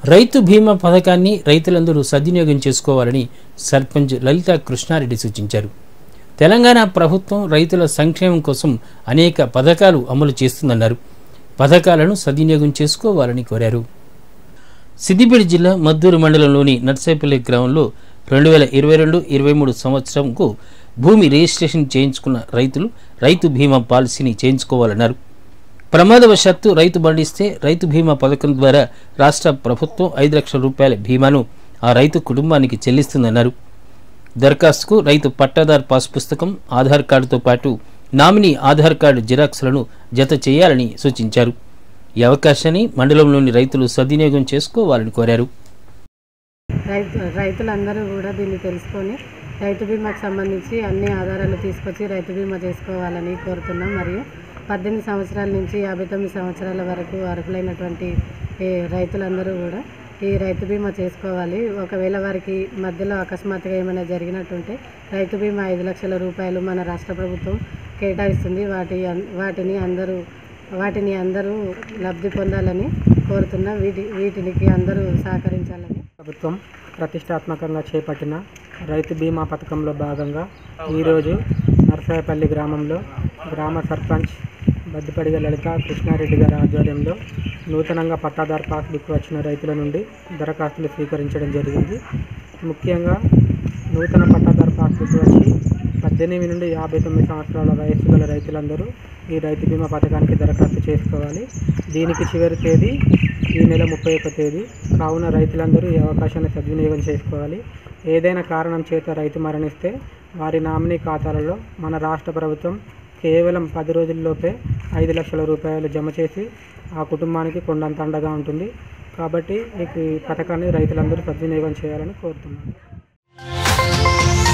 రైతు బీమా పథకాన్ని రైతులందరూ సద్వినియోగం చేసుకోవాలని సర్పంచ్ లలిత కృష్ణారెడ్డి సూచించారు తెలంగాణ ప్రభుత్వం రైతుల సంక్షేమం కోసం అనేక పథకాలు అమలు చేస్తుందన్నారు పథకాలను సద్వినియోగం చేసుకోవాలని కోరారు సిద్దిపేట జిల్లా మద్దూరు మండలంలోని నర్సేపల్లి గ్రామంలో రెండు వేల ఇరవై రెండు ఇరవై మూడు సంవత్సరంకు భూమి రిజిస్ట్రేషన్ చేయించుకున్న రైతులు రైతు బీమా పాలసీని చేయించుకోవాలన్నారు ప్రమాదవశాత్తు రైతు బండిస్తే రైతు బీమా పథకం ద్వారా రాష్ట్ర ప్రభుత్వం ఐదు లక్షల రూపాయల బీమాను ఆ రైతు కుటుంబానికి చెల్లిస్తుందన్నారు దరఖాస్తుకు రైతు పట్టాదార్ పాస్ పుస్తకం ఆధార్ కార్డుతో పాటు నామినీ ఆధార్ కార్డు జిరాక్స్లను జత చేయాలని సూచించారు ఈ అవకాశాన్ని మండలంలోని రైతులు సద్వినియోగం చేసుకోవాలని కోరారు రైతు రైతులందరూ కూడా దీన్ని తెలుసుకొని రైతు బీమాకు సంబంధించి అన్ని ఆధారాలు తీసుకొచ్చి రైతు బీమా చేసుకోవాలని కోరుతున్నాం మరియు పద్దెనిమిది సంవత్సరాల నుంచి యాభై తొమ్మిది సంవత్సరాల వరకు అర్హులైనటువంటి ఈ రైతులందరూ కూడా ఈ రైతు బీమా చేసుకోవాలి ఒకవేళ వారికి మధ్యలో అకస్మాత్తుగా ఏమైనా జరిగినట్టుంటే రైతు బీమా ఐదు లక్షల రూపాయలు మన రాష్ట్ర ప్రభుత్వం కేటాయిస్తుంది వాటి వాటిని అందరూ వాటిని అందరూ లబ్ధి పొందాలని కోరుతున్నా వీటి వీటికి అందరూ సహకరించాలని ప్రభుత్వం ప్రతిష్టాత్మకంగా చేపట్టిన రైతు బీమా పథకంలో భాగంగా ఈరోజు నర్సాయపల్లి గ్రామంలో గ్రామ సర్పంచ్ బద్దిపడిగ లలిత కృష్ణారెడ్డి గారి ఆధ్వర్యంలో నూతనంగా పట్టాదారు పాస్బుక్ వచ్చిన రైతుల నుండి దరఖాస్తులు స్వీకరించడం జరిగింది ముఖ్యంగా నూతన పట్టాదారు పాస్బుక్ వచ్చి పద్దెనిమిది నుండి యాభై తొమ్మిది సంవత్సరాల వయస్సు గల రైతులందరూ ఈ రైతు బీమా పథకానికి దరఖాస్తు చేసుకోవాలి దీనికి చివరి తేదీ ఈ నెల ముప్పై ఒక్క తేదీ కావున రైతులందరూ ఈ అవకాశాన్ని సద్వినియోగం చేసుకోవాలి ఏదైనా కారణం చేత రైతు మరణిస్తే వారి నామినీ ఖాతాలలో మన రాష్ట్ర ప్రభుత్వం కేవలం పది రోజుల్లోపే ఐదు లక్షల రూపాయలు జమ చేసి ఆ కుటుంబానికి కొండంత అండగా ఉంటుంది కాబట్టి ఈ పథకాన్ని రైతులందరూ సద్వినియోగం చేయాలని కోరుతున్నాను